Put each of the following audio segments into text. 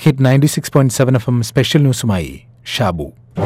hit ninety six point seven F M special ന്യൂസുമായി ഷാബു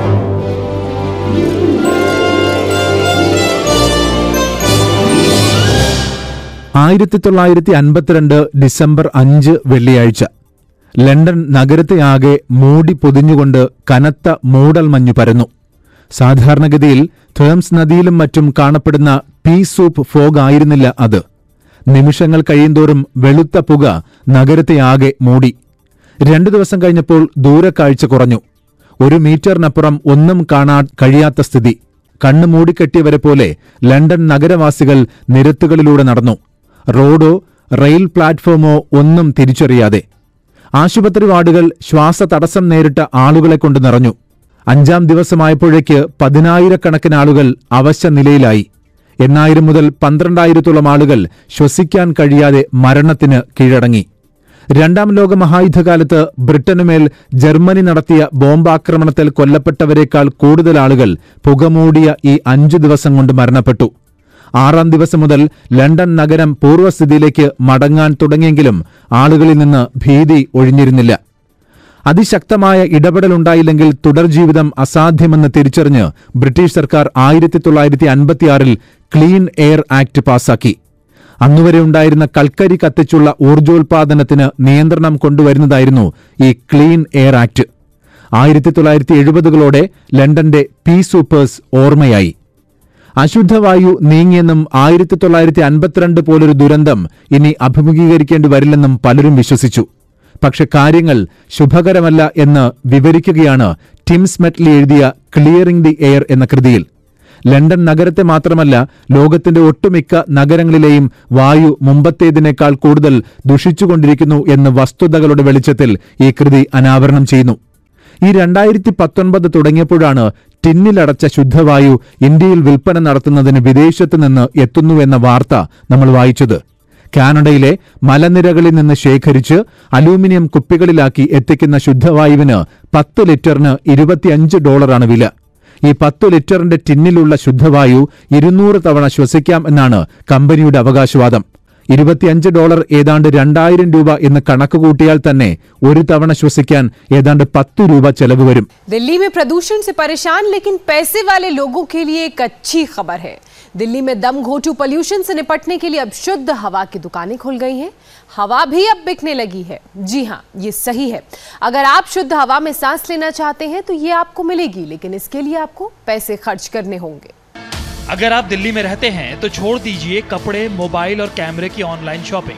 ആയിരത്തി തൊള്ളായിരത്തി അൻപത്തിരണ്ട് ഡിസംബർ അഞ്ച് വെള്ളിയാഴ്ച ലണ്ടൻ നഗരത്തെയാകെ മൂടി പൊതിഞ്ഞുകൊണ്ട് കനത്ത മൂടൽമഞ്ഞു പരന്നു സാധാരണഗതിയിൽ തേംസ് നദിയിലും മറ്റും കാണപ്പെടുന്ന പീ സൂപ്പ് ഫോഗ് ആയിരുന്നില്ല അത് നിമിഷങ്ങൾ കഴിയുന്തോറും വെളുത്ത പുക നഗരത്തെയാകെ മൂടി രണ്ടു ദിവസം കഴിഞ്ഞപ്പോൾ ദൂരക്കാഴ്ച കുറഞ്ഞു ഒരു മീറ്ററിനപ്പുറം ഒന്നും കാണാൻ കഴിയാത്ത സ്ഥിതി കണ്ണു മൂടിക്കെട്ടിയവരെ പോലെ ലണ്ടൻ നഗരവാസികൾ നിരത്തുകളിലൂടെ നടന്നു റോഡോ റെയിൽ പ്ലാറ്റ്ഫോമോ ഒന്നും തിരിച്ചറിയാതെ ആശുപത്രി വാർഡുകൾ ശ്വാസതടസ്സം നേരിട്ട ആളുകളെ കൊണ്ട് നിറഞ്ഞു അഞ്ചാം ദിവസമായപ്പോഴേക്ക് പതിനായിരക്കണക്കിന് ആളുകൾ അവശ നിലയിലായി എണ്ണായിരം മുതൽ പന്ത്രണ്ടായിരത്തോളം ആളുകൾ ശ്വസിക്കാൻ കഴിയാതെ മരണത്തിന് കീഴടങ്ങി രണ്ടാം ലോക മഹായുദ്ധകാലത്ത് ബ്രിട്ടനുമേൽ ജർമ്മനി നടത്തിയ ബോംബാക്രമണത്തിൽ കൊല്ലപ്പെട്ടവരെക്കാൾ കൂടുതൽ ആളുകൾ പുകമൂടിയ ഈ അഞ്ചു ദിവസം കൊണ്ട് മരണപ്പെട്ടു ആറാം ദിവസം മുതൽ ലണ്ടൻ നഗരം പൂർവ്വസ്ഥിതിയിലേക്ക് മടങ്ങാൻ തുടങ്ങിയെങ്കിലും ആളുകളിൽ നിന്ന് ഭീതി ഒഴിഞ്ഞിരുന്നില്ല അതിശക്തമായ ഇടപെടലുണ്ടായില്ലെങ്കിൽ തുടർജീവിതം അസാധ്യമെന്ന് തിരിച്ചറിഞ്ഞ് ബ്രിട്ടീഷ് സർക്കാർ ആയിരത്തി തൊള്ളായിരത്തി അൻപത്തിയാറിൽ ക്ലീൻ എയർ ആക്ട് പാസാക്കി അന്നുവരെ ഉണ്ടായിരുന്ന കൽക്കരി കത്തിച്ചുള്ള ഊർജോൽപാദനത്തിന് നിയന്ത്രണം കൊണ്ടുവരുന്നതായിരുന്നു ഈ ക്ലീൻ എയർ ആക്ട് ആയിരത്തി തൊള്ളായിരത്തി എഴുപതുകളോടെ ലണ്ടന്റെ പീ സൂപ്പേഴ്സ് ഓർമ്മയായി അശുദ്ധവായു നീങ്ങിയെന്നും ആയിരത്തി തൊള്ളായിരത്തി അൻപത്തിരണ്ട് പോലൊരു ദുരന്തം ഇനി അഭിമുഖീകരിക്കേണ്ടി വരില്ലെന്നും പലരും വിശ്വസിച്ചു പക്ഷെ കാര്യങ്ങൾ ശുഭകരമല്ല എന്ന് വിവരിക്കുകയാണ് ടിം സ്മെറ്റ്ലി എഴുതിയ ക്ലിയറിംഗ് ദി എയർ എന്ന കൃതിയിൽ ലണ്ടൻ നഗരത്തെ മാത്രമല്ല ലോകത്തിന്റെ ഒട്ടുമിക്ക നഗരങ്ങളിലെയും വായു മുമ്പത്തേതിനേക്കാൾ കൂടുതൽ ദുഷിച്ചുകൊണ്ടിരിക്കുന്നു എന്ന് വസ്തുതകളുടെ വെളിച്ചത്തിൽ ഈ കൃതി അനാവരണം ചെയ്യുന്നു ഈ രണ്ടായിരത്തി പത്തൊൻപത് തുടങ്ങിയപ്പോഴാണ് ടിന്നിലടച്ച ശുദ്ധവായു ഇന്ത്യയിൽ വിൽപ്പന നടത്തുന്നതിന് വിദേശത്ത് നിന്ന് എത്തുന്നുവെന്ന വാർത്ത നമ്മൾ വായിച്ചത് കാനഡയിലെ മലനിരകളിൽ നിന്ന് ശേഖരിച്ച് അലൂമിനിയം കുപ്പികളിലാക്കി എത്തിക്കുന്ന ശുദ്ധവായുവിന് പത്ത് ലിറ്ററിന് ഇരുപത്തിയഞ്ച് ഡോളറാണ് വില ഈ പത്തു ലിറ്ററിന്റെ ടിന്നിലുള്ള ശുദ്ധവായു ഇരുന്നൂറ് തവണ ശ്വസിക്കാം എന്നാണ് കമ്പനിയുടെ അവകാശവാദം ഇരുപത്തിയഞ്ച് ഡോളർ ഏതാണ്ട് രണ്ടായിരം രൂപ എന്ന് കണക്ക് കൂട്ടിയാൽ തന്നെ ഒരു തവണ ശ്വസിക്കാൻ ഏതാണ്ട് പത്തു രൂപ ചെലവ് വരും दिल्ली में प्रदूषण से परेशान लेकिन पैसे वाले लोगों के लिए एक अच्छी खबर है दिल्ली में दम घोटू पोल्यूशन से निपटने के लिए अब शुद्ध हवा की दुकानें खुल गई हैं हवा भी अब बिकने लगी है जी हाँ ये सही है अगर आप शुद्ध हवा में सांस लेना चाहते हैं तो ये आपको मिलेगी लेकिन इसके लिए आपको पैसे खर्च करने होंगे अगर आप दिल्ली में रहते हैं तो छोड़ दीजिए कपड़े मोबाइल और कैमरे की ऑनलाइन शॉपिंग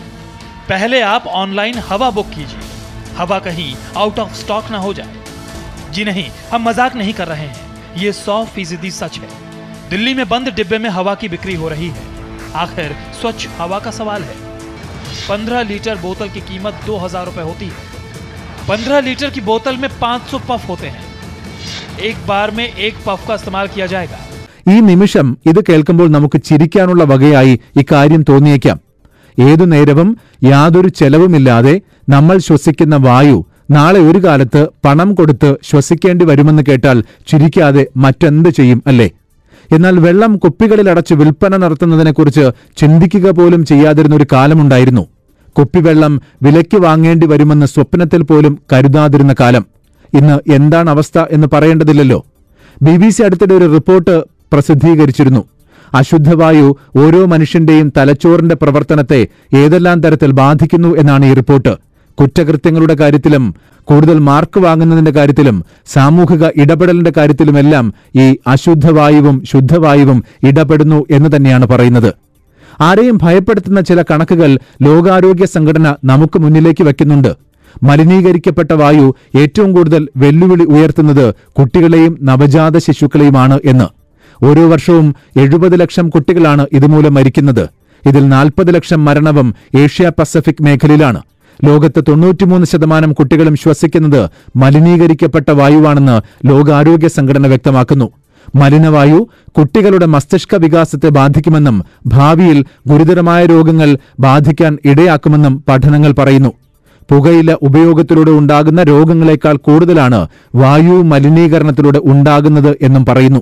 पहले आप ऑनलाइन हवा बुक कीजिए हवा कहीं आउट ऑफ स्टॉक ना हो जाए जी नहीं हम मजाक नहीं कर रहे हैं ये सौ फीसदी सच है दिल्ली में बंद डिब्बे में हवा की बिक्री हो रही है आखिर स्वच्छ हवा का सवाल है पंद्रह लीटर बोतल की कीमत दो हजार रुपए होती है पंद्रह लीटर की बोतल में पांच सौ पफ होते हैं एक बार में एक पफ का इस्तेमाल किया जाएगा ഈ നിമിഷം ഇത് കേൾക്കുമ്പോൾ നമുക്ക് ചിരിക്കാനുള്ള വകയായി ഇക്കാര്യം തോന്നിയേക്കാം ഏതു നേരവും യാതൊരു ചെലവുമില്ലാതെ നമ്മൾ ശ്വസിക്കുന്ന വായു നാളെ ഒരു കാലത്ത് പണം കൊടുത്ത് ശ്വസിക്കേണ്ടി വരുമെന്ന് കേട്ടാൽ ചിരിക്കാതെ മറ്റെന്ത് ചെയ്യും അല്ലേ എന്നാൽ വെള്ളം കുപ്പികളിലടച്ച് വിൽപ്പന നടത്തുന്നതിനെക്കുറിച്ച് ചിന്തിക്കുക പോലും ചെയ്യാതിരുന്ന ഒരു കാലമുണ്ടായിരുന്നു കുപ്പിവെള്ളം വിലയ്ക്ക് വാങ്ങേണ്ടി വരുമെന്ന് സ്വപ്നത്തിൽ പോലും കരുതാതിരുന്ന കാലം ഇന്ന് എന്താണ് അവസ്ഥ എന്ന് പറയേണ്ടതില്ലല്ലോ ബി ബി സി അടുത്തിടെ ഒരു റിപ്പോർട്ട് പ്രസിദ്ധീകരിച്ചിരുന്നു അശുദ്ധവായു ഓരോ മനുഷ്യന്റെയും തലച്ചോറിന്റെ പ്രവർത്തനത്തെ ഏതെല്ലാം തരത്തിൽ ബാധിക്കുന്നു എന്നാണ് ഈ റിപ്പോർട്ട് കുറ്റകൃത്യങ്ങളുടെ കാര്യത്തിലും കൂടുതൽ മാർക്ക് വാങ്ങുന്നതിന്റെ കാര്യത്തിലും സാമൂഹിക ഇടപെടലിന്റെ കാര്യത്തിലുമെല്ലാം ഈ അശുദ്ധവായുവും ശുദ്ധവായുവും ഇടപെടുന്നു എന്ന് തന്നെയാണ് പറയുന്നത് ആരെയും ഭയപ്പെടുത്തുന്ന ചില കണക്കുകൾ ലോകാരോഗ്യ സംഘടന നമുക്ക് മുന്നിലേക്ക് വയ്ക്കുന്നുണ്ട് മലിനീകരിക്കപ്പെട്ട വായു ഏറ്റവും കൂടുതൽ വെല്ലുവിളി ഉയർത്തുന്നത് കുട്ടികളെയും നവജാത ശിശുക്കളെയുമാണ് എന്ന് ഓരോ വർഷവും എഴുപത് ലക്ഷം കുട്ടികളാണ് ഇതുമൂലം മരിക്കുന്നത് ഇതിൽ നാൽപ്പത് ലക്ഷം മരണവും ഏഷ്യ പസഫിക് മേഖലയിലാണ് ലോകത്ത് തൊണ്ണൂറ്റിമൂന്ന് ശതമാനം കുട്ടികളും ശ്വസിക്കുന്നത് മലിനീകരിക്കപ്പെട്ട വായുവാണെന്ന് ലോകാരോഗ്യ സംഘടന വ്യക്തമാക്കുന്നു മലിനവായു കുട്ടികളുടെ മസ്തിഷ്ക വികാസത്തെ ബാധിക്കുമെന്നും ഭാവിയിൽ ഗുരുതരമായ രോഗങ്ങൾ ബാധിക്കാൻ ഇടയാക്കുമെന്നും പഠനങ്ങൾ പറയുന്നു പുകയില ഉപയോഗത്തിലൂടെ ഉണ്ടാകുന്ന രോഗങ്ങളെക്കാൾ കൂടുതലാണ് വായു മലിനീകരണത്തിലൂടെ ഉണ്ടാകുന്നത് എന്നും പറയുന്നു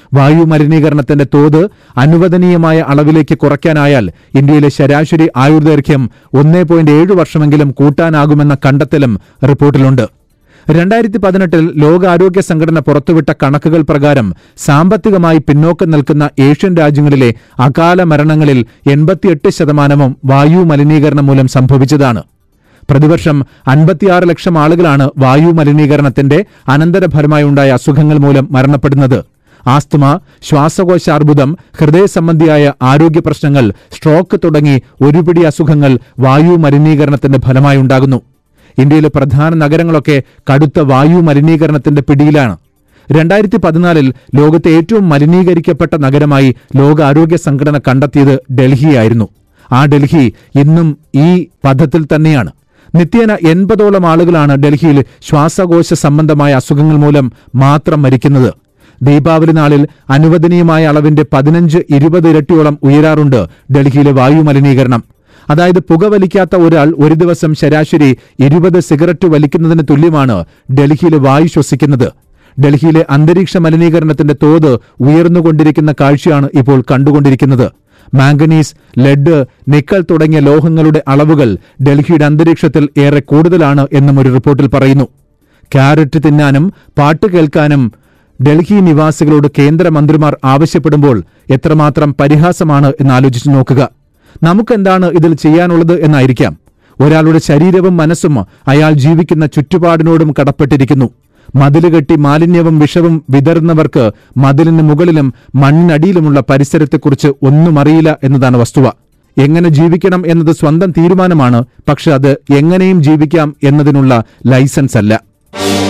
വായു മലിനീകരണത്തിന്റെ തോത് അനുവദനീയമായ അളവിലേക്ക് കുറയ്ക്കാനായാൽ ഇന്ത്യയിലെ ശരാശരി ആയുർദൈർഘ്യം ഒന്നേ പോയിന്റ് ഏഴ് വർഷമെങ്കിലും കൂട്ടാനാകുമെന്ന കണ്ടെത്തലും റിപ്പോർട്ടിലുണ്ട് രണ്ടായിരത്തി പതിനെട്ടിൽ ലോകാരോഗ്യ സംഘടന പുറത്തുവിട്ട കണക്കുകൾ പ്രകാരം സാമ്പത്തികമായി പിന്നോക്കം നിൽക്കുന്ന ഏഷ്യൻ രാജ്യങ്ങളിലെ അകാല മരണങ്ങളിൽ എൺപത്തിയെട്ട് ശതമാനവും വായു മലിനീകരണം മൂലം സംഭവിച്ചതാണ് പ്രതിവർഷം അൻപത്തിയാറ് ലക്ഷം ആളുകളാണ് വായു മലിനീകരണത്തിന്റെ അനന്തരഫലമായുണ്ടായ അസുഖങ്ങൾ മൂലം മരണപ്പെടുന്നത് ആസ്തുമ ശ്വാസകോശാർബുദം ഹൃദയ സംബന്ധിയായ ആരോഗ്യ പ്രശ്നങ്ങൾ സ്ട്രോക്ക് തുടങ്ങി ഒരുപിടി അസുഖങ്ങൾ വായു മലിനീകരണത്തിന്റെ ഫലമായുണ്ടാകുന്നു ഇന്ത്യയിലെ പ്രധാന നഗരങ്ങളൊക്കെ കടുത്ത വായു മലിനീകരണത്തിന്റെ പിടിയിലാണ് രണ്ടായിരത്തി പതിനാലിൽ ലോകത്തെ ഏറ്റവും മലിനീകരിക്കപ്പെട്ട നഗരമായി ലോകാരോഗ്യ സംഘടന കണ്ടെത്തിയത് ഡൽഹിയായിരുന്നു ആ ഡൽഹി ഇന്നും ഈ പഥത്തിൽ തന്നെയാണ് നിത്യേന എൺപതോളം ആളുകളാണ് ഡൽഹിയിൽ ശ്വാസകോശ സംബന്ധമായ അസുഖങ്ങൾ മൂലം മാത്രം മരിക്കുന്നത് ദീപാവലി നാളിൽ അനുവദനീയമായ അളവിന്റെ പതിനഞ്ച് ഇരുപത് ഇരട്ടിയോളം ഉയരാറുണ്ട് ഡൽഹിയിലെ വായു മലിനീകരണം അതായത് പുകവലിക്കാത്ത ഒരാൾ ഒരു ദിവസം ശരാശരി ഇരുപത് സിഗരറ്റ് വലിക്കുന്നതിന് തുല്യമാണ് ഡൽഹിയിലെ വായു ശ്വസിക്കുന്നത് ഡൽഹിയിലെ അന്തരീക്ഷ മലിനീകരണത്തിന്റെ തോത് ഉയർന്നുകൊണ്ടിരിക്കുന്ന കാഴ്ചയാണ് ഇപ്പോൾ കണ്ടുകൊണ്ടിരിക്കുന്നത് മാംഗനീസ് ലെഡ് നിക്കൽ തുടങ്ങിയ ലോഹങ്ങളുടെ അളവുകൾ ഡൽഹിയുടെ അന്തരീക്ഷത്തിൽ ഏറെ കൂടുതലാണ് എന്നും ഒരു റിപ്പോർട്ടിൽ പറയുന്നു ക്യാരറ്റ് തിന്നാനും പാട്ട് കേൾക്കാനും ഡൽഹി നിവാസികളോട് കേന്ദ്രമന്ത്രിമാർ ആവശ്യപ്പെടുമ്പോൾ എത്രമാത്രം പരിഹാസമാണ് എന്നാലോചിച്ചു നോക്കുക നമുക്കെന്താണ് ഇതിൽ ചെയ്യാനുള്ളത് എന്നായിരിക്കാം ഒരാളുടെ ശരീരവും മനസ്സും അയാൾ ജീവിക്കുന്ന ചുറ്റുപാടിനോടും കടപ്പെട്ടിരിക്കുന്നു മതില് കെട്ടി മാലിന്യവും വിഷവും വിതറുന്നവർക്ക് മതിലിന് മുകളിലും മണ്ണിനടിയിലുമുള്ള പരിസരത്തെക്കുറിച്ച് ഒന്നും അറിയില്ല എന്നതാണ് വസ്തുത എങ്ങനെ ജീവിക്കണം എന്നത് സ്വന്തം തീരുമാനമാണ് പക്ഷെ അത് എങ്ങനെയും ജീവിക്കാം എന്നതിനുള്ള ലൈസൻസ് അല്ല